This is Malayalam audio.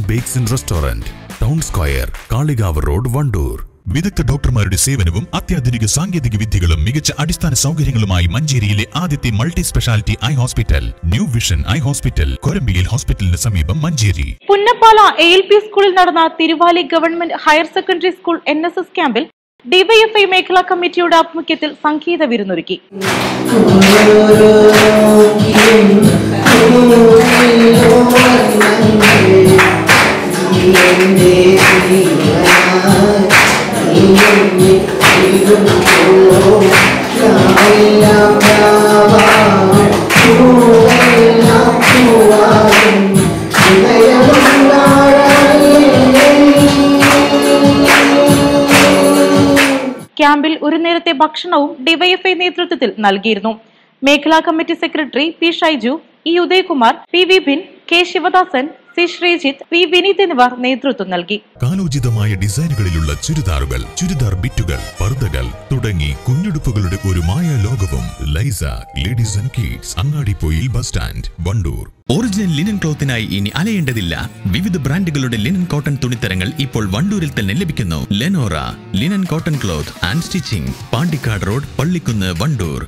bakes and restaurant town square Kalikavu road Wandoor വിദഗ്ധ ഡോക്ടർമാരുടെ സേവനവും അത്യാധുനിക സാങ്കേതിക വിദ്യകളും മികച്ച അടിസ്ഥാന സൗകര്യങ്ങളുമായി മഞ്ചേരിയിലെ ആദ്യത്തെ multi speciality eye hospital new vision eye hospital കൊരമ്പിയിൽ ഹോസ്പിറ്റലിന് സമീപം Manjeri Punnappala A L P സ്കൂളിൽ നടന്ന Thiruvali government higher secondary school N S S ക്യാമ്പിൽ ഡിവൈഎഫ്ഐ മേഖലാ കമ്മിറ്റിയുടെ ആഭിമുഖ്യത്തിൽ സംഗീത വിരുന്നൊരുക്കി ക്യാമ്പിൽ ഒരു നേരത്തെ ഭക്ഷണവും ഡിവൈഎഫ്ഐ നേതൃത്വത്തിൽ നൽകിയിരുന്നു മേഖലാ committee secretary P Shaiju E Udayakumar P Vipin K Sivadasan C Sreejith P Vineeth എന്നിവർ നേതൃത്വം നൽകി കാലോചിതമായ ഡിസൈനുകളിലുള്ള ചുരിദാറുകൾ ചുരിദാർ ബിറ്റുകൾ പർദ്ദകൾ തുടങ്ങി കുഞ്ഞുടുപ്പുകളുടെ ഒരു മായ ലോകവും Liza ladies and kids Angadippoyil bus stand Wandoor original linen ക്ലോത്തിനായി ഇനി അലയേണ്ടതില്ല വിവിധ ബ്രാൻഡുകളുടെ ലിനൻ കോട്ടൺ തുണിത്തരങ്ങൾ ഇപ്പോൾ വണ്ടൂരിൽ തന്നെ ലഭിക്കുന്നു Lenora linen cotton cloth and stitching Pandikkad road Pallikkunnu Wandoor